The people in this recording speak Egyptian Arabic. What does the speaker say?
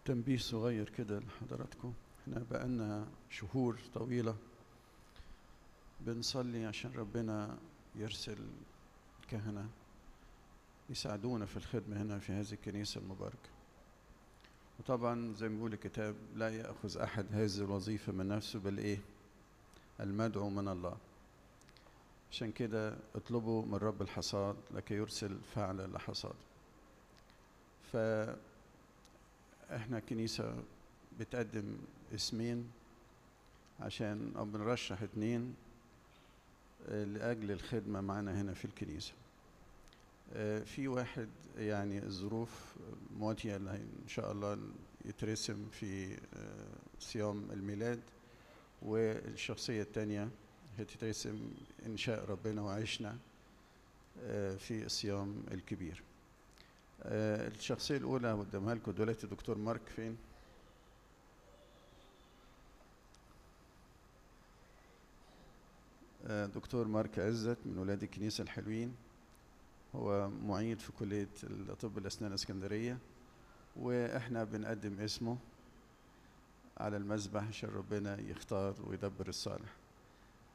تنبيه صغير كده لحضراتكم احنا بقالنا شهور طويلة بنصلي عشان ربنا يرسل كهنة يساعدونا في الخدمة هنا في هذه الكنيسة المباركة وطبعا زي ما بيقول الكتاب لا يأخذ أحد هذه الوظيفة من نفسه بل إيه المدعو من الله عشان كده اطلبوا من رب الحصاد لكي يرسل فعل لحصاد فاحنا كنيسة بتقدم اسمين عشان او بنرشح اتنين لأجل الخدمة معنا هنا في الكنيسة في واحد يعني الظروف مواتية اللي إن شاء الله يترسم في صيام الميلاد والشخصية التانية هتترسم إن شاء ربنا وعشنا في الصيام الكبير الشخصية الأولى قدامها لكم دلوقتي الدكتور مارك فين؟ دكتور مارك عزت من ولاد الكنيسة الحلوين هو معيد في كلية طب الأسنان الإسكندرية وإحنا بنقدم اسمه على المذبح عشان ربنا يختار ويدبر الصالح